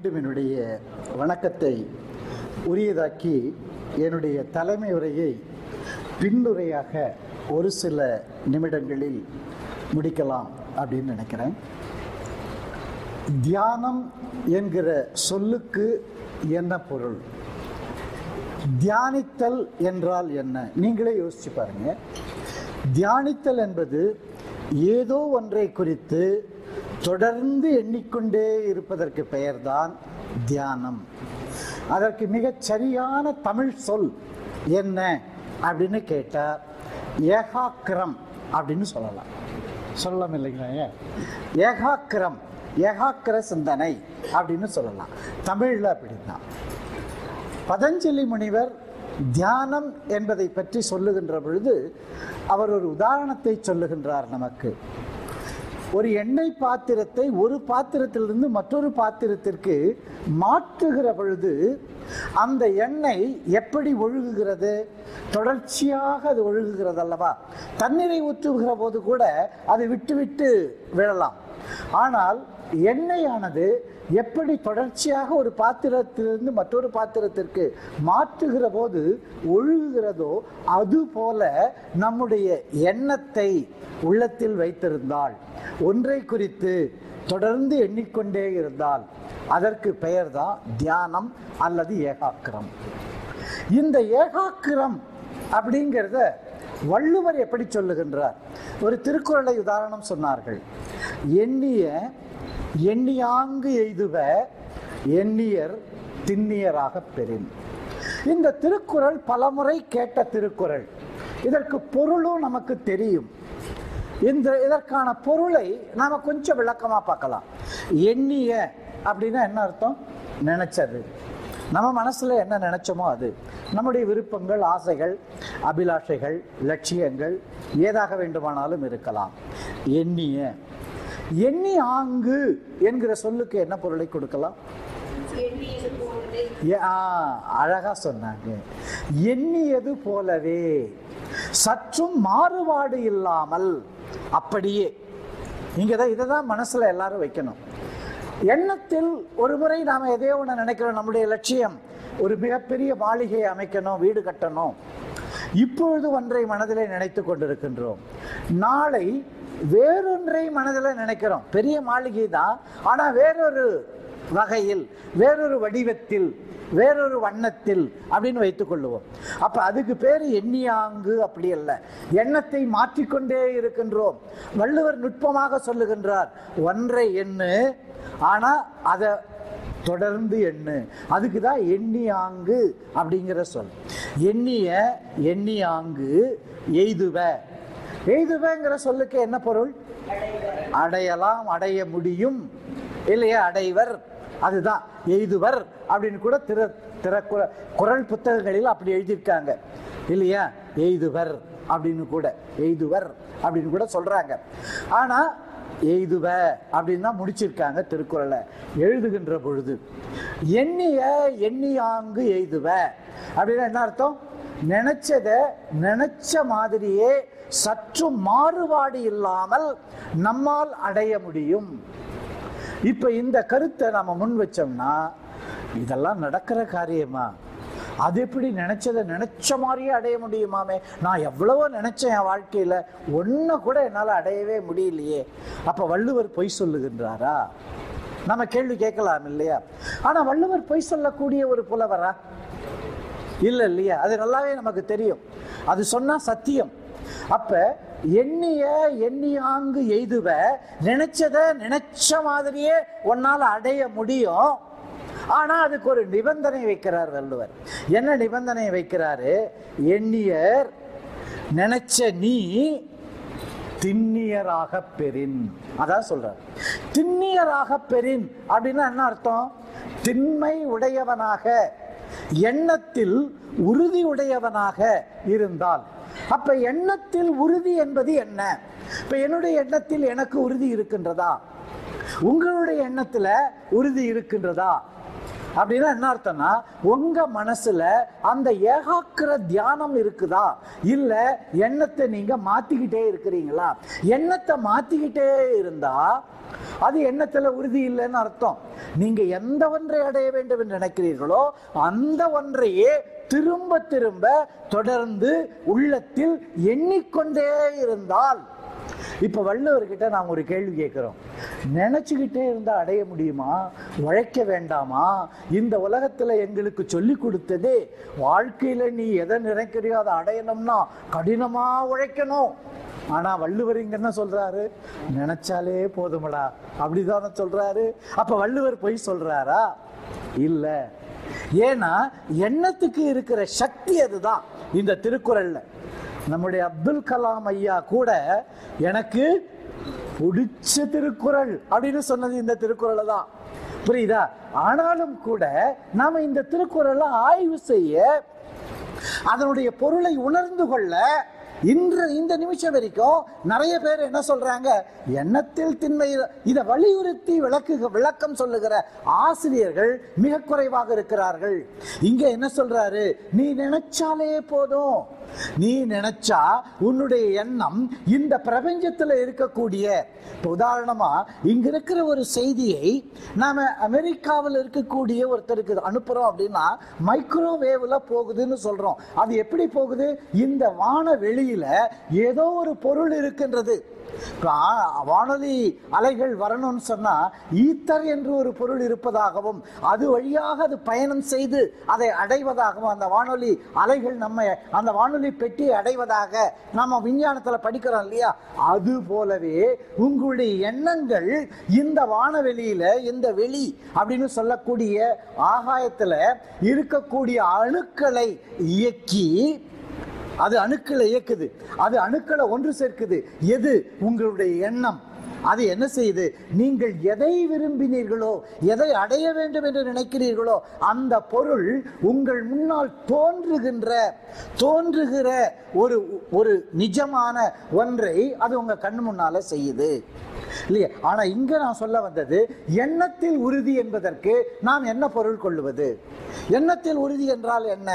மீண்டும் என்னுடைய வணக்கத்தை உரியதாக்கி என்னுடைய தலைமை உரையை பின்னுரையாக ஒரு சில நிமிடங்களில் முடிக்கலாம் அப்படின்னு நினைக்கிறேன் தியானம் என்கிற சொல்லுக்கு என்ன பொருள் தியானித்தல் என்றால் என்ன நீங்களே யோசிச்சு பாருங்க தியானித்தல் என்பது ஏதோ ஒன்றை குறித்து தொடர்ந்து எண்ணிக்கொண்டே இருப்பதற்கு பெயர்தான் தியானம் அதற்கு மிகச் சரியான தமிழ் சொல் என்ன அப்படின்னு கேட்டால் ஏகாக்கிரம் அப்படின்னு சொல்லலாம் சொல்லலாம் இல்லைங்களா ஏன்? ஏகாக்கிரம் ஏகாக்கிர சிந்தனை அப்படின்னு சொல்லலாம் தமிழில் அப்படின்னா பதஞ்சலி முனிவர் தியானம் என்பதை பற்றி சொல்லுகின்ற பொழுது அவர் ஒரு உதாரணத்தை சொல்லுகின்றார் நமக்கு ஒரு எண்ணெய் பாத்திரத்தை ஒரு பாத்திரத்திலிருந்து மற்றொரு பாத்திரத்திற்கு மாற்றுகிற பொழுது அந்த எண்ணெய் எப்படி ஒழுகுகிறது தொடர்ச்சியாக அது ஒழுகுகிறது அல்லவா தண்ணீரை ஊற்றுகிற போது கூட அது விட்டு விட்டு விழலாம் ஆனால் எண்ணெயானது எப்படி தொடர்ச்சியாக ஒரு பாத்திரத்திலிருந்து மற்றொரு பாத்திரத்திற்கு மாற்றுகிற போது ஒழுகுகிறதோ அதுபோல நம்முடைய எண்ணத்தை உள்ளத்தில் வைத்திருந்தால் ஒன்றை குறித்து தொடர்ந்து எண்ணிக்கொண்டே இருந்தால் அதற்கு பெயர்தான் தியானம் அல்லது ஏகாக்கிரம் இந்த ஏகாக்கிரம் அப்படிங்கிறத வள்ளுவர் எப்படி சொல்லுகின்றார் ஒரு திருக்குறளை உதாரணம் சொன்னார்கள் எண்ணிய எண்ணியாங்கு எய்துவ எண்ணியர் திண்ணியராக பெறின் இந்த திருக்குறள் பலமுறை கேட்ட திருக்குறள் இதற்கு பொருளும் நமக்கு தெரியும் இந்த இதற்கான பொருளை நாம கொஞ்சம் விளக்கமா பார்க்கலாம் எண்ணிய அப்படின்னா என்ன அர்த்தம் நினைச்சது நம்ம மனசுல என்ன நினைச்சோமோ அது நம்முடைய விருப்பங்கள் ஆசைகள் அபிலாஷைகள் லட்சியங்கள் ஏதாக வேண்டுமானாலும் இருக்கலாம் எண்ணிய எண்ணி ஆங்கு என்கிற சொல்லுக்கு என்ன பொருளை கொடுக்கலாம் ஏ- ஆ, அழகா சொன்னாங்க எண்ணியது போலவே சற்றும் மாறுபாடு இல்லாமல் அப்படியே இங்க தான் இதை தான் மனசுல எல்லாரும் வைக்கணும் எண்ணத்தில் ஒரு முறை நாம எதையோ ஒன்று நினைக்கிறோம் நம்முடைய லட்சியம் ஒரு மிகப்பெரிய மாளிகையை அமைக்கணும் வீடு கட்டணும் இப்பொழுது ஒன்றை மனதிலே நினைத்து கொண்டிருக்கின்றோம் நாளை வேறொன்றை மனதில் நினைக்கிறோம் பெரிய மாளிகை தான் ஆனா வேறொரு வகையில் வேறொரு வடிவத்தில் வேறொரு வண்ணத்தில் அப்படின்னு வைத்துக் கொள்ளுவோம் அப்ப அதுக்கு பேர் எண்ணியாங்கு அப்படி அல்ல எண்ணத்தை மாற்றிக்கொண்டே இருக்கின்றோம் வள்ளுவர் நுட்பமாக சொல்லுகின்றார் ஒன்றை எண்ணு ஆனா அதை தொடர்ந்து எண்ணு அதுக்கு தான் எண்ணியாங்கு அப்படிங்கிற சொல் எண்ணிய எண்ணியாங்கு எய்துவ எய்துவங்கிற சொல்லுக்கு என்ன பொருள் அடையலாம் அடைய முடியும் இல்லையா அடைவர் அதுதான் எய்துவர் அப்படின்னு கூட திற திற குர- குறள் புத்தகங்களில் அப்படி எழுதியிருக்காங்க இல்லையா எய்துவர் அப்படின்னு கூட எய்துவர் அப்படின்னு கூட சொல்றாங்க ஆனா எய்துவ அப்படின்னு தான் முடிச்சிருக்காங்க திருக்குறளை எழுதுகின்ற பொழுது எண்ணிய எண்ணியாங்கு எய்துவ அப்படின்னா என்ன அர்த்தம் நினைச்சத நினைச்ச மாதிரியே சற்று மாறுபாடு இல்லாமல் நம்மால் அடைய முடியும் இப்ப இந்த கருத்தை நம்ம முன் வச்சோம்னா இதெல்லாம் நடக்கிற காரியமா அது எப்படி நினைச்சதை நினைச்ச மாதிரியே அடைய முடியுமாமே நான் எவ்வளவோ நினைச்சேன் என் வாழ்க்கையில ஒன்ன கூட என்னால அடையவே முடியலையே அப்ப வள்ளுவர் பொய் சொல்லுகின்றாரா நம்ம கேள்வி கேட்கலாம் இல்லையா ஆனா வள்ளுவர் பொய் சொல்லக்கூடிய ஒரு புலவரா இல்ல இல்லையா அது நல்லாவே நமக்கு தெரியும் அது சொன்னா சத்தியம் அப்ப எண்ணிய எண்ணியாங்கு எய்துவ நினைச்சத நினைச்ச மாதிரியே உன்னால அடைய முடியும் ஆனா அதுக்கு ஒரு நிபந்தனை வைக்கிறார் வள்ளுவர் என்ன நிபந்தனை வைக்கிறாரு எண்ணியர் நினைச்ச நீ திண்ணியராக பெறின் அதான் சொல்றார் திண்ணியராக பெறின் அப்படின்னா என்ன அர்த்தம் திண்மை உடையவனாக எண்ணத்தில் உறுதி உடையவனாக இருந்தால் அப்ப எண்ணத்தில் உறுதி என்பது என்ன இப்ப என்னுடைய எண்ணத்தில் எனக்கு உறுதி இருக்கின்றதா உங்களுடைய எண்ணத்துல உறுதி இருக்கின்றதா அப்படின்னா என்ன அர்த்தம்னா உங்க மனசுல அந்த ஏகாக்கிர தியானம் இருக்குதா இல்ல எண்ணத்தை நீங்க மாத்திக்கிட்டே இருக்கிறீங்களா எண்ணத்தை மாத்திக்கிட்டே இருந்தா அது எண்ணத்துல உறுதி இல்லைன்னு அர்த்தம் நீங்க எந்த ஒன்றை அடைய வேண்டும் என்று நினைக்கிறீர்களோ அந்த ஒன்றையே திரும்ப திரும்ப தொடர்ந்து உள்ளத்தில் எண்ணிக்கொண்டே இருந்தால் இப்ப வள்ளுவர்கிட்ட நாம் ஒரு கேள்வி கேட்கிறோம் நினைச்சுக்கிட்டே இருந்தா அடைய முடியுமா உழைக்க வேண்டாமா இந்த உலகத்துல எங்களுக்கு சொல்லி கொடுத்ததே வாழ்க்கையில நீ எதை நினைக்கிறியோ அதை அடையணும்னா கடினமா உழைக்கணும் ஆனா வள்ளுவர் இங்க என்ன சொல்றாரு நினைச்சாலே போதுமடா அப்படிதானே சொல்றாரு அப்ப வள்ளுவர் பொய் சொல்றாரா இல்ல ஏன்னா எண்ணத்துக்கு இருக்கிற சக்தி அதுதான் இந்த திருக்குறள்ல நம்முடைய அப்துல் கலாம் ஐயா கூட எனக்கு பிடிச்ச திருக்குறள் அப்படின்னு சொன்னது இந்த திருக்குறளை தான் புரியுதா ஆனாலும் கூட நாம இந்த திருக்குறளை ஆய்வு செய்ய அதனுடைய பொருளை உணர்ந்து கொள்ள இன்று இந்த நிமிஷம் வரைக்கும் நிறைய பேர் என்ன சொல்றாங்க எண்ணத்தில் திண்மை இதை வலியுறுத்தி விளக்கு விளக்கம் சொல்லுகிற ஆசிரியர்கள் மிக குறைவாக இருக்கிறார்கள் இங்க என்ன சொல்றாரு நீ நினைச்சாலே போதும் நீ நினைச்சா உன்னுடைய எண்ணம் இந்த பிரபஞ்சத்துல இருக்கக்கூடிய இப்ப உதாரணமா இங்க இருக்கிற ஒரு செய்தியை நாம அமெரிக்காவில் இருக்கக்கூடிய ஒருத்தருக்கு அனுப்புறோம் அப்படின்னா மைக்ரோவேவ்ல போகுதுன்னு சொல்றோம் அது எப்படி போகுது இந்த வான வெளியில ஏதோ ஒரு பொருள் இருக்கின்றது இப்ப ஆ- வானொலி அலைகள் வரணும்னு சொன்னா ஈத்தர் என்று ஒரு பொருள் இருப்பதாகவும் அது வழியாக அது பயணம் செய்து அதை அடைவதாகவும் அந்த வானொலி அலைகள் நம்ம அந்த வானொலி பெட்டியை அடைவதாக நம்ம விஞ்ஞானத்துல படிக்கிறோம் இல்லையா அது போலவே உங்களுடைய எண்ணங்கள் இந்த வானவெளியில இந்த வெளி அப்படின்னு சொல்லக்கூடிய ஆகாயத்துல இருக்கக்கூடிய அணுக்களை இயக்கி அது அணுக்களை இயக்குது அது அணுக்களை ஒன்று சேர்க்குது எது உங்களுடைய எண்ணம் அது என்ன செய்யுது நீங்கள் எதை விரும்பினீர்களோ எதை அடைய வேண்டும் என்று நினைக்கிறீர்களோ அந்த பொருள் உங்கள் முன்னால் தோன்றுகின்ற தோன்றுகிற ஒரு ஒரு நிஜமான ஒன்றை அது உங்க கண் முன்னால செய்யுது இல்லையா ஆனா இங்க நான் சொல்ல வந்தது எண்ணத்தில் உறுதி என்பதற்கு நாம் என்ன பொருள் கொள்ளுவது எண்ணத்தில் உறுதி என்றால் என்ன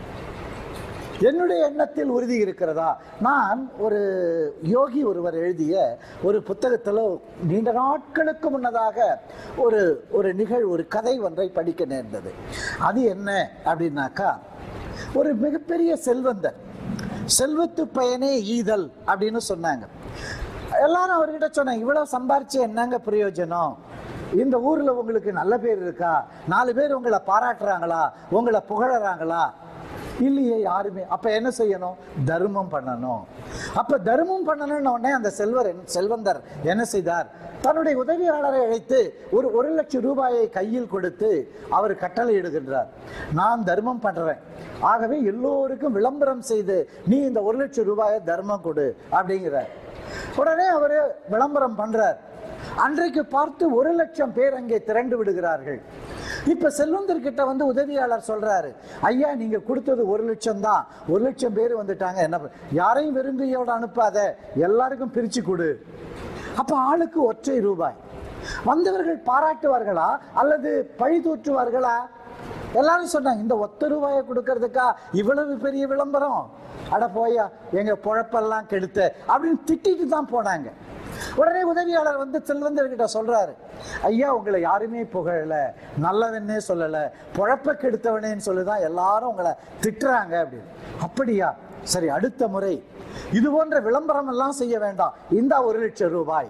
என்னுடைய எண்ணத்தில் உறுதி இருக்கிறதா நான் ஒரு யோகி ஒருவர் எழுதிய ஒரு புத்தகத்தில் நீண்ட நாட்களுக்கு முன்னதாக ஒரு ஒரு நிகழ்வு ஒரு கதை ஒன்றை படிக்க நேர்ந்தது அது என்ன அப்படின்னாக்கா ஒரு மிகப்பெரிய செல்வந்தர் செல்வத்து பயனே ஈதல் அப்படின்னு சொன்னாங்க எல்லாரும் அவர்கிட்ட சொன்னாங்க இவ்வளவு சம்பாரிச்சு என்னங்க பிரயோஜனம் இந்த ஊர்ல உங்களுக்கு நல்ல பேர் இருக்கா நாலு பேர் உங்களை பாராட்டுறாங்களா உங்களை புகழறாங்களா இல்லையே யாருமே அப்ப என்ன செய்யணும் தர்மம் பண்ணணும் அப்ப தர்மம் பண்ணணும்னு உடனே அந்த செல்வர் என்ன- செல்வந்தர் என்ன செய்தார் தன்னுடைய உதவியாளரை அழைத்து ஒரு ஒரு லட்சம் ரூபாயை கையில் கொடுத்து அவர் கட்டளை இடுகின்றார் நான் தர்மம் பண்றேன் ஆகவே எல்லோருக்கும் விளம்பரம் செய்து நீ இந்த ஒரு லட்சம் ரூபாயை தர்மம் கொடு அப்படிங்கிறார் உடனே அவர் விளம்பரம் பண்றார் அன்றைக்கு பார்த்து ஒரு லட்சம் பேர் அங்கே திரண்டு விடுகிறார்கள் இப்ப செல்வந்தர் கிட்ட வந்து உதவியாளர் சொல்றாரு ஐயா நீங்க கொடுத்தது ஒரு லட்சம் தான் ஒரு லட்சம் பேர் வந்துட்டாங்க என்ன பண்- யாரையும் வெறுங்கையோட அனுப்பாத எல்லாருக்கும் பிரிச்சு கொடு அப்ப ஆளுக்கு ஒற்றை ரூபாய் வந்தவர்கள் பாராட்டுவார்களா அல்லது பழி தூற்றுவார்களா எல்லாரும் சொன்னாங்க இந்த ஒத்த ரூபாயை கொடுக்கறதுக்கா இவ்வளவு பெரிய விளம்பரம் அட போயா எங்க பொழப்பெல்லாம் கெடுத்த அப்படின்னு திட்டிட்டு தான் போனாங்க உடனே உதவியாளர் வந்து செல்வந்தர்கிட்ட சொல்றாரு ஐயா உங்களை யாருமே புகழல நல்லவனே சொல்லல பொழப்ப கெடுத்தவனேன்னு சொல்லிதான் எல்லாரும் உங்களை திட்டுறாங்க அப்படின்னு அப்படியா சரி அடுத்த முறை இது போன்ற விளம்பரம் எல்லாம் செய்ய வேண்டாம் இந்த ஒரு லட்சம் ரூபாய்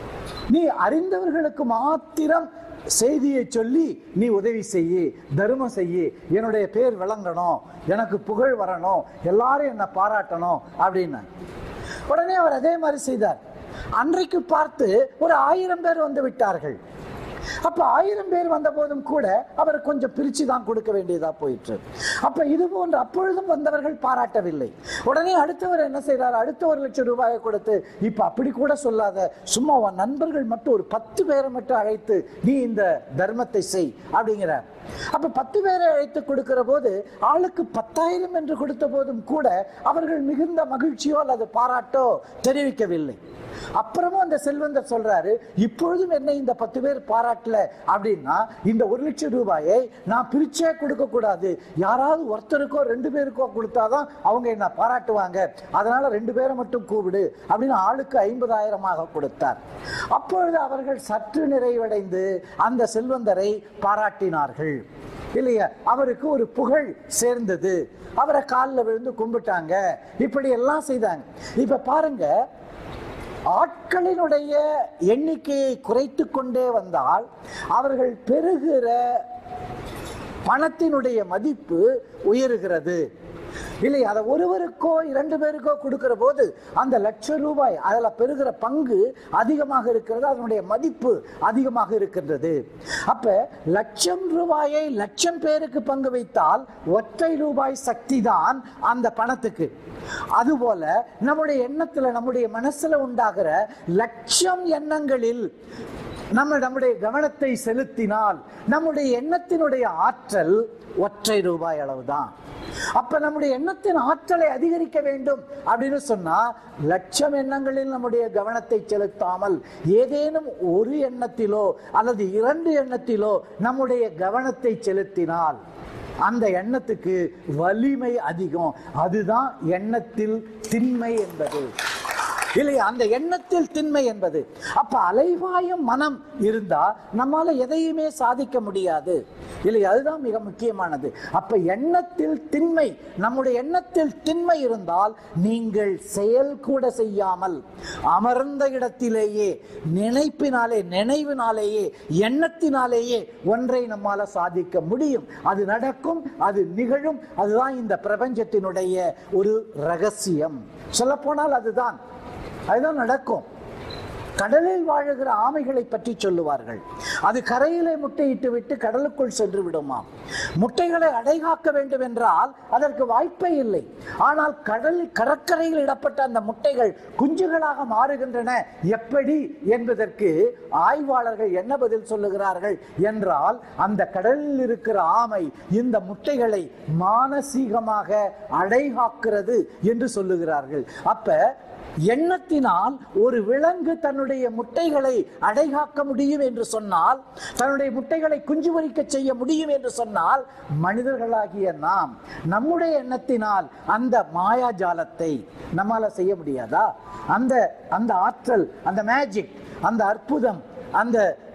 நீ அறிந்தவர்களுக்கு மாத்திரம் செய்தியை சொல்லி நீ உதவி செய்யி தர்மம் செய்யி என்னுடைய பேர் விளங்கணும் எனக்கு புகழ் வரணும் எல்லாரும் என்னை பாராட்டணும் அப்படின்னு உடனே அவர் அதே மாதிரி செய்தார் அன்றைக்கு பார்த்து ஒரு ஆயிரம் பேர் வந்து விட்டார்கள் அப்ப ஆயிரம் பேர் வந்த போதும் கூட அவர் கொஞ்சம் பிரிச்சு தான் கொடுக்க வேண்டியதா போயிற்று அப்ப இது போன்ற அப்பொழுதும் வந்தவர்கள் பாராட்டவில்லை உடனே அடுத்தவர் என்ன செய்றார் அடுத்த ஒரு லட்சம் ரூபாயை கொடுத்து இப்ப அப்படி கூட சொல்லாத சும்மா உன் நண்பர்கள் மட்டும் ஒரு பத்து பேரை மட்டும் அழைத்து நீ இந்த தர்மத்தை செய் அப்படிங்கிறார் அப்ப பத்து பேரை அழைத்து கொடுக்கிற போது ஆளுக்கு பத்தாயிரம் என்று கொடுத்த போதும் கூட அவர்கள் மிகுந்த மகிழ்ச்சியோ அல்லது பாராட்டோ தெரிவிக்கவில்லை அப்புறமும் அந்த செல்வந்தர் சொல்றாரு இப்பொழுதும் என்ன இந்த பத்து பேர் பாராட்டல அப்படின்னா இந்த ஒரு லட்சம் ரூபாயை நான் பிரிச்சே கொடுக்க கூடாது யாராவது ஒருத்தருக்கோ ரெண்டு பேருக்கோ கொடுத்தாதான் அவங்க என்ன பாராட்டுவாங்க அதனால ரெண்டு பேரை மட்டும் கூப்பிடு அப்படின்னு ஆளுக்கு ஐம்பதாயிரமாக கொடுத்தார் அப்பொழுது அவர்கள் சற்று நிறைவடைந்து அந்த செல்வந்தரை பாராட்டினார்கள் இல்லையா அவருக்கு ஒரு புகழ் சேர்ந்தது அவரை காலில் விழுந்து கும்பிட்டாங்க இப்படி எல்லாம் செய்தாங்க இப்ப பாருங்க ஆட்களினுடைய எண்ணிக்கையை குறைத்து கொண்டே வந்தால் அவர்கள் பெறுகிற பணத்தினுடைய மதிப்பு உயருகிறது இல்லை அதை ஒருவருக்கோ இரண்டு பேருக்கோ கொடுக்கிற போது அந்த லட்சம் ரூபாய் அதில் பெறுகிற பங்கு அதிகமாக இருக்கிறது அதனுடைய மதிப்பு அதிகமாக இருக்கின்றது அப்ப லட்சம் ரூபாயை லட்சம் பேருக்கு பங்கு வைத்தால் ஒற்றை ரூபாய் சக்தி தான் அந்த பணத்துக்கு அதுபோல நம்முடைய எண்ணத்துல நம்முடைய மனசுல உண்டாகிற லட்சம் எண்ணங்களில் நம்ம நம்முடைய கவனத்தை செலுத்தினால் நம்முடைய எண்ணத்தினுடைய ஆற்றல் ஒற்றை ரூபாய் அளவுதான் அப்ப நம்முடைய எண்ணத்தின் ஆற்றலை அதிகரிக்க வேண்டும் அப்படின்னு சொன்னா லட்சம் எண்ணங்களில் நம்முடைய கவனத்தை செலுத்தாமல் ஏதேனும் ஒரு எண்ணத்திலோ அல்லது இரண்டு எண்ணத்திலோ நம்முடைய கவனத்தை செலுத்தினால் அந்த எண்ணத்துக்கு வலிமை அதிகம் அதுதான் எண்ணத்தில் திண்மை என்பது இல்லையா அந்த எண்ணத்தில் திண்மை என்பது அப்ப அலைவாயும் மனம் இருந்தா நம்மால எதையுமே சாதிக்க முடியாது இல்லையா அதுதான் மிக முக்கியமானது அப்ப எண்ணத்தில் திண்மை நம்முடைய எண்ணத்தில் திண்மை இருந்தால் நீங்கள் செயல் கூட செய்யாமல் அமர்ந்த இடத்திலேயே நினைப்பினாலே நினைவினாலேயே எண்ணத்தினாலேயே ஒன்றை நம்மால சாதிக்க முடியும் அது நடக்கும் அது நிகழும் அதுதான் இந்த பிரபஞ்சத்தினுடைய ஒரு ரகசியம் சொல்ல போனால் அதுதான் அதுதான் நடக்கும் கடலில் வாழுகிற ஆமைகளை பற்றி சொல்லுவார்கள் அது கரையிலே முட்டையிட்டு விட்டு கடலுக்குள் சென்று விடுமாம் முட்டைகளை அடைகாக்க வேண்டும் என்றால் அதற்கு வாய்ப்பே இல்லை ஆனால் கடல் கடற்கரையில் இடப்பட்ட அந்த முட்டைகள் குஞ்சுகளாக மாறுகின்றன எப்படி என்பதற்கு ஆய்வாளர்கள் என்ன பதில் சொல்லுகிறார்கள் என்றால் அந்த கடலில் இருக்கிற ஆமை இந்த முட்டைகளை மானசீகமாக அடைகாக்கிறது என்று சொல்லுகிறார்கள் அப்ப எண்ணத்தினால் ஒரு விலங்கு தன்னுடைய முட்டைகளை அடைகாக்க முடியும் என்று சொன்னால் தன்னுடைய முட்டைகளை குஞ்சு பொரிக்க செய்ய முடியும் என்று சொன்னால் மனிதர்களாகிய நாம் நம்முடைய எண்ணத்தினால் அந்த மாயாஜாலத்தை நம்மால செய்ய முடியாதா அந்த அந்த ஆற்றல் அந்த மேஜிக் அந்த அற்புதம் அந்த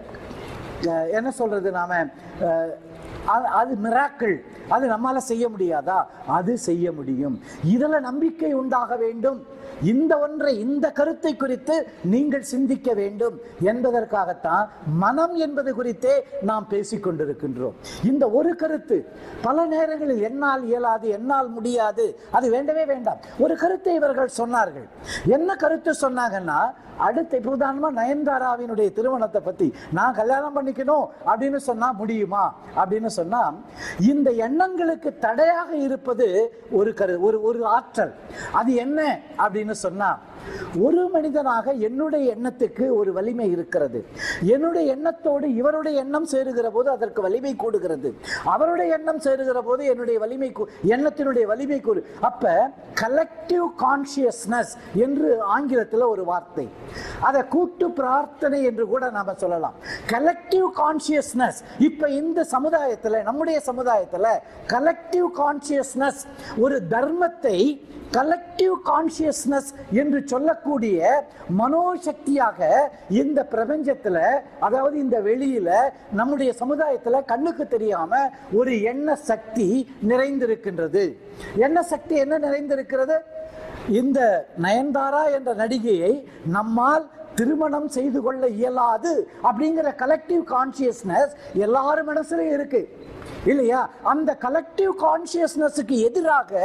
அஹ், என்ன சொல்றது நாம அஹ், அது- அது மிராக்கள் அது நம்மால செய்ய முடியாதா அது செய்ய முடியும் இதுல நம்பிக்கை உண்டாக வேண்டும் இந்த ஒன்றை இந்த கருத்தை குறித்து நீங்கள் சிந்திக்க வேண்டும் என்பதற்காகத்தான் மனம் என்பது குறித்தே நாம் பேசிக் கொண்டிருக்கின்றோம் இந்த ஒரு கருத்து பல நேரங்களில் என்னால் இயலாது என்னால் முடியாது அது வேண்டவே வேண்டாம் ஒரு கருத்தை இவர்கள் சொன்னார்கள் என்ன கருத்து சொன்னாங்கன்னா அடுத்த இப்ப உதாரணமா நயன்தாராவினுடைய திருமணத்தை பத்தி நான் கல்யாணம் பண்ணிக்கணும் அப்படின்னு சொன்னா முடியுமா அப்படின்னு சொன்னா இந்த எண்ணங்களுக்கு தடையாக இருப்பது ஒரு கரு ஒரு ஒரு ஆற்றல் அது என்ன அப்படின்னு சொன்னா ஒரு மனிதனாக என்னுடைய எண்ணத்துக்கு ஒரு வலிமை இருக்கிறது என்னுடைய எண்ணத்தோடு இவருடைய எண்ணம் சேருகிற போது அதற்கு வலிமை கூடுகிறது அவருடைய எண்ணம் சேருகிற போது என்னுடைய வலிமை கூ- எண்ணத்தினுடைய வலிமை கூறு அப்ப கலெக்டிவ் கான்சியஸ்னஸ் என்று ஆங்கிலத்தில் ஒரு வார்த்தை அதை கூட்டு பிரார்த்தனை என்று கூட நாம சொல்லலாம் கலெக்டிவ் கான்சியஸ்னஸ் இப்ப இந்த சமுதாயத்துல நம்முடைய சமுதாயத்துல கலெக்டிவ் கான்சியஸ்னஸ் ஒரு தர்மத்தை கலெக்டிவ் கான்சியஸ்னஸ் என்று சொல்லக்கூடிய மனோசக்தியாக இந்த பிரபஞ்சத்துல அதாவது இந்த வெளியில நம்முடைய சமுதாயத்துல கண்ணுக்கு தெரியாம ஒரு எண்ண சக்தி நிறைந்திருக்கின்றது எண்ண சக்தி என்ன நிறைந்திருக்கிறது இந்த நயன்தாரா என்ற நடிகையை நம்மால் திருமணம் செய்து கொள்ள இயலாது அப்படிங்கிற கலெக்டிவ் கான்சியஸ்னஸ் எல்லாரும் மனசுலயும் இருக்கு இல்லையா அந்த கலெக்டிவ் கான்சியஸ்னஸுக்கு எதிராக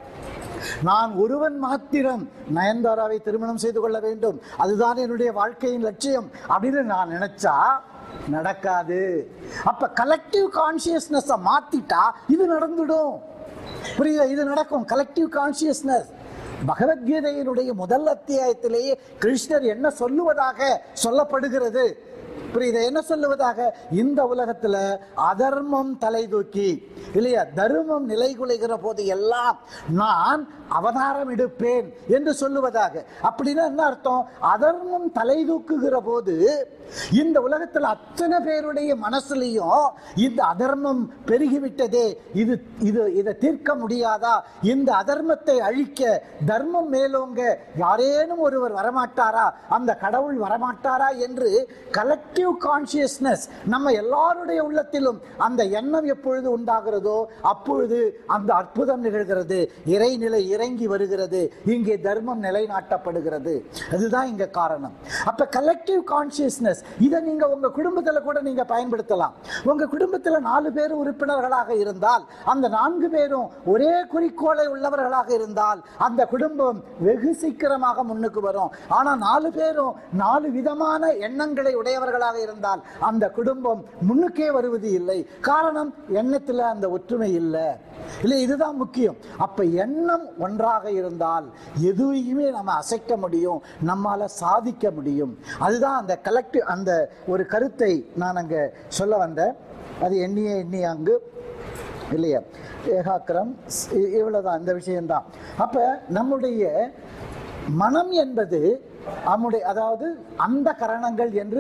நான் ஒருவன் மாத்திரம் நயன்தாராவை திருமணம் செய்து கொள்ள வேண்டும் அதுதான் என்னுடைய வாழ்க்கையின் லட்சியம் அப்படின்னு நான் நினைச்சா நடக்காது அப்ப கலெக்டிவ் கான்சியஸ்னஸ் மாத்திட்டா இது நடந்துடும் புரியுதா இது நடக்கும் கலெக்டிவ் கான்சியஸ்னஸ் பகவத்கீதையினுடைய முதல் அத்தியாயத்திலேயே கிருஷ்ணர் என்ன சொல்லுவதாக சொல்லப்படுகிறது புரியுது என்ன சொல்லுவதாக இந்த உலகத்துல அதர்மம் தலை தூக்கி இல்லையா தர்மம் நிலைகுலைகிற போது எல்லாம் நான் அவதாரம் எடுப்பேன் என்று சொல்லுவதாக அப்படின்னா என்ன அர்த்தம் அதர்மம் தலை தூக்குகிற போது இந்த உலகத்தில் அத்தனை பேருடைய மனசுலையும் இந்த அதர்மம் பெருகிவிட்டதே இது இது இதை தீர்க்க முடியாதா இந்த அதர்மத்தை அழிக்க தர்மம் மேலோங்க யாரேனும் ஒருவர் வரமாட்டாரா அந்த கடவுள் வரமாட்டாரா என்று கலெக்டிவ் கான்சியஸ்னஸ் நம்ம எல்லாருடைய உள்ளத்திலும் அந்த எண்ணம் எப்பொழுது உண்டாகிறதோ அப்பொழுது அந்த அற்புதம் நிகழ்கிறது இறைநிலை இறங்கி வருகிறது இங்கே தர்மம் நிலைநாட்டப்படுகிறது அதுதான் இங்க காரணம் அப்ப கலெக்டிவ் கான்சியஸ்னஸ் இதை நீங்க உங்க குடும்பத்துல கூட நீங்க பயன்படுத்தலாம் உங்க குடும்பத்துல நாலு பேர் உறுப்பினர்களாக இருந்தால் அந்த நான்கு பேரும் ஒரே குறிக்கோளை உள்ளவர்களாக இருந்தால் அந்த குடும்பம் வெகு சீக்கிரமாக முன்னுக்கு வரும் ஆனா நாலு பேரும் நாலு விதமான எண்ணங்களை உடையவர்களாக இருந்தால் அந்த குடும்பம் முன்னுக்கே வருவது இல்லை காரணம் எண்ணத்துல அந்த ஒற்றுமை இல்லை இல்லை இதுதான் முக்கியம் அப்ப எண்ணம் ஒன்றாக இருந்தால் எதுவையுமே நம்ம அசைக்க முடியும் நம்மால சாதிக்க முடியும் அதுதான் அந்த கலெக்டிவ் அந்த ஒரு கருத்தை நான் அங்க சொல்ல வந்தேன் அது எண்ணிய எண்ணி அங்கு இல்லையா ஏகாக்கிரம் இ- இவ்வளவுதான் இந்த விஷயம்தான் அப்ப நம்முடைய மனம் என்பது நம்முடைய அதாவது அந்த கரணங்கள் என்று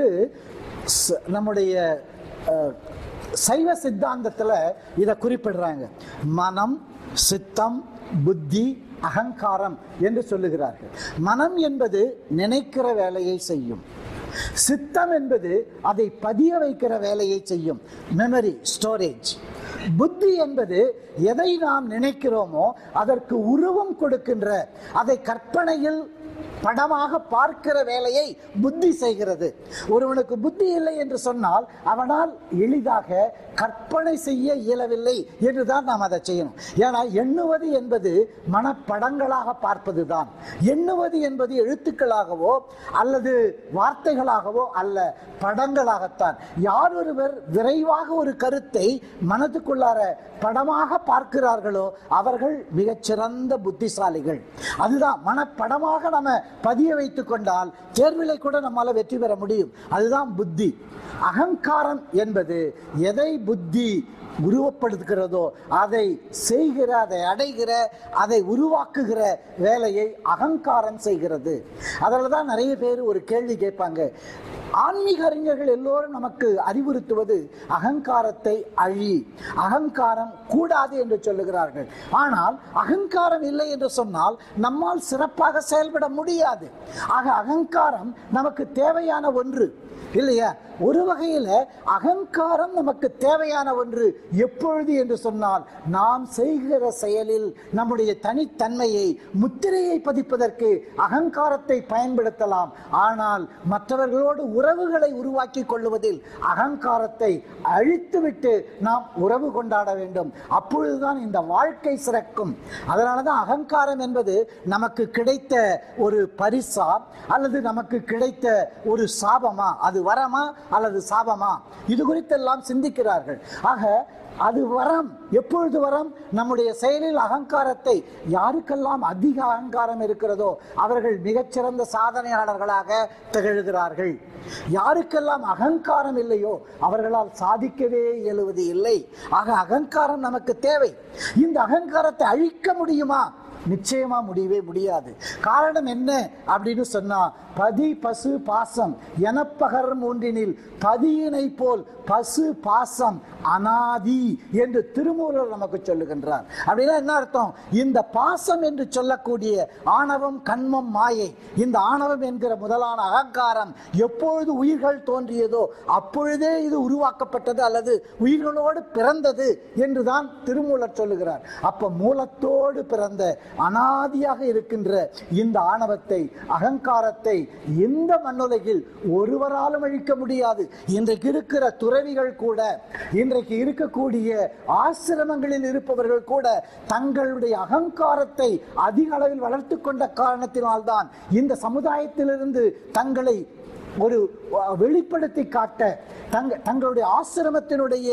ச- நம்முடைய அஹ், சைவ சித்தாந்தத்துல இதை குறிப்பிடுறாங்க மனம் சித்தம் புத்தி அகங்காரம் என்று சொல்லுகிறார்கள் மனம் என்பது நினைக்கிற வேலையை செய்யும் சித்தம் என்பது அதை பதிய வைக்கிற வேலையை செய்யும் மெமரி ஸ்டோரேஜ் புத்தி என்பது எதை நாம் நினைக்கிறோமோ அதற்கு உருவம் கொடுக்கின்ற அதை கற்பனையில் படமாக பார்க்கிற வேலையை புத்தி செய்கிறது ஒருவனுக்கு புத்தி இல்லை என்று சொன்னால் அவனால் எளிதாக கற்பனை செய்ய இயலவில்லை என்றுதான் நாம் அதை செய்யணும் ஏன்னா எண்ணுவது என்பது மனப்படங்களாக பார்ப்பது தான் எண்ணுவது என்பது எழுத்துக்களாகவோ அல்லது வார்த்தைகளாகவோ அல்ல படங்களாகத்தான் யார் ஒருவர் விரைவாக ஒரு கருத்தை மனதுக்குள்ளார படமாக பார்க்கிறார்களோ அவர்கள் மிகச்சிறந்த புத்திசாலிகள் அதுதான் மனப்படமாக நம்ம பதிய வைத்துக் கொண்டால் தேர்விலை கூட நம்மால வெற்றி பெற முடியும் அதுதான் புத்தி அகங்காரம் என்பது எதை புத்தி உருவப்படுத்துகிறதோ அதை செய்கிற அதை அடைகிற அதை உருவாக்குகிற வேலையை அகங்காரம் செய்கிறது அதில் தான் நிறைய பேர் ஒரு கேள்வி கேட்பாங்க ஆன்மீக அறிஞர்கள் எல்லோரும் நமக்கு அறிவுறுத்துவது அகங்காரத்தை அழி அகங்காரம் கூடாது என்று சொல்லுகிறார்கள் ஆனால் அகங்காரம் இல்லை என்று சொன்னால் நம்மால் சிறப்பாக செயல்பட முடியாது ஆக அகங்காரம் நமக்கு தேவையான ஒன்று இல்லையா ஒரு வகையில அகங்காரம் நமக்கு தேவையான ஒன்று எப்பொழுது என்று சொன்னால் நாம் செய்கிற செயலில் நம்முடைய தனித்தன்மையை முத்திரையை பதிப்பதற்கு அகங்காரத்தை பயன்படுத்தலாம் ஆனால் மற்றவர்களோடு உறவுகளை உருவாக்கி கொள்ளுவதில் அகங்காரத்தை அழித்துவிட்டு நாம் உறவு கொண்டாட வேண்டும் அப்பொழுதுதான் இந்த வாழ்க்கை சிறக்கும் அதனாலதான் அகங்காரம் என்பது நமக்கு கிடைத்த ஒரு பரிசா அல்லது நமக்கு கிடைத்த ஒரு சாபமா அது வரமா அல்லது சாபமா இது குறித்தெல்லாம் சிந்திக்கிறார்கள் ஆக அது வரம் எப்பொழுது வரம் நம்முடைய செயலில் அகங்காரத்தை யாருக்கெல்லாம் அதிக அகங்காரம் இருக்கிறதோ அவர்கள் மிகச்சிறந்த சாதனையாளர்களாக திகழ்கிறார்கள் யாருக்கெல்லாம் அகங்காரம் இல்லையோ அவர்களால் சாதிக்கவே இயலுவது இல்லை ஆக அகங்காரம் நமக்கு தேவை இந்த அகங்காரத்தை அழிக்க முடியுமா நிச்சயமா முடியவே முடியாது காரணம் என்ன அப்படின்னு சொன்னா பதி பசு பாசம் எனப்பகர் மூன்றினில் பதியினை போல் பசு பாசம் அனாதி என்று திருமூலர் நமக்கு சொல்லுகின்றார் அப்படின்னா என்ன அர்த்தம் இந்த பாசம் என்று சொல்லக்கூடிய ஆணவம் கண்மம் மாயை இந்த ஆணவம் என்கிற முதலான அகங்காரம் எப்பொழுது உயிர்கள் தோன்றியதோ அப்பொழுதே இது உருவாக்கப்பட்டது அல்லது உயிர்களோடு பிறந்தது என்றுதான் திருமூலர் சொல்லுகிறார் அப்ப மூலத்தோடு பிறந்த அனாதியாக இருக்கின்ற இந்த ஆணவத்தை அகங்காரத்தை இந்த மண்ணுலகில் ஒருவராலும் அழிக்க முடியாது இன்றைக்கு இருக்கிற துறவிகள் கூட இன்றைக்கு இருக்கக்கூடிய ஆசிரமங்களில் இருப்பவர்கள் கூட தங்களுடைய அகங்காரத்தை அதிக அளவில் வளர்த்து கொண்ட காரணத்தினால்தான் இந்த சமுதாயத்திலிருந்து தங்களை ஒரு அஹ், வெளிப்படுத்தி காட்ட தங்க தங்களுடைய ஆசிரமத்தினுடைய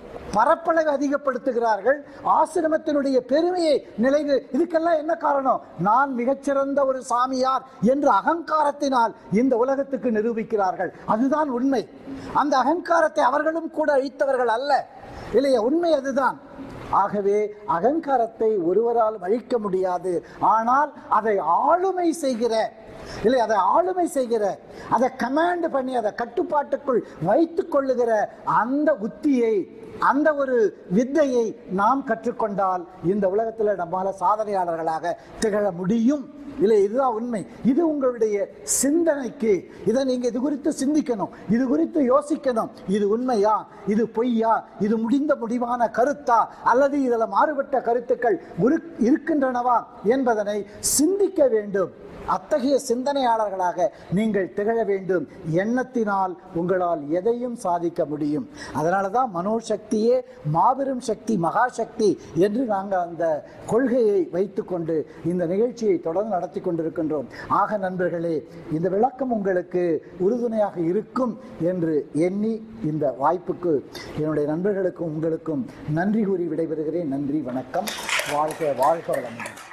பரப்பளவை அதிகப்படுத்துகிறார்கள் ஆசிரமத்தினுடைய பெருமையை நிலைவு இதுக்கெல்லாம் என்ன காரணம் நான் மிகச்சிறந்த ஒரு சாமியார் என்ற அகங்காரத்தினால் இந்த உலகத்துக்கு நிரூபிக்கிறார்கள் அதுதான் உண்மை அந்த அகங்காரத்தை அவர்களும் கூட அழித்தவர்கள் அல்ல இல்லையா உண்மை அதுதான் ஆகவே அகங்காரத்தை ஒருவரால் அழிக்க முடியாது ஆனால் அதை ஆளுமை செய்கிற இல்லை அதை ஆளுமை செய்கிற அதை கமாண்ட் பண்ணி அதை கட்டுப்பாட்டுக்குள் வைத்துக் கொள்ளுகிற அந்த உத்தியை அந்த ஒரு வித்தையை நாம் கற்றுக்கொண்டால் இந்த உலகத்தில் நம்மால சாதனையாளர்களாக திகழ முடியும் இல்லை இதுதான் உண்மை இது உங்களுடைய சிந்தனைக்கு இதை நீங்க இது குறித்து சிந்திக்கணும் இது குறித்து யோசிக்கணும் இது உண்மையா இது பொய்யா இது முடிந்த முடிவான கருத்தா அல்லது இதில் மாறுபட்ட கருத்துக்கள் உரு- இருக்கின்றனவா என்பதனை சிந்திக்க வேண்டும் அத்தகைய சிந்தனையாளர்களாக நீங்கள் திகழ வேண்டும் எண்ணத்தினால் உங்களால் எதையும் சாதிக்க முடியும் அதனால தான் மனோசக்தியே மாபெரும் சக்தி மகாசக்தி என்று நாங்கள் அந்த கொள்கையை வைத்துக்கொண்டு இந்த நிகழ்ச்சியை தொடர்ந்து நடத்தி கொண்டிருக்கின்றோம் ஆக நண்பர்களே இந்த விளக்கம் உங்களுக்கு உறுதுணையாக இருக்கும் என்று எண்ணி இந்த வாய்ப்புக்கு என்னுடைய நண்பர்களுக்கும் உங்களுக்கும் நன்றி கூறி விடைபெறுகிறேன் நன்றி வணக்கம் வாழ்க வாழ்க வளமுடன்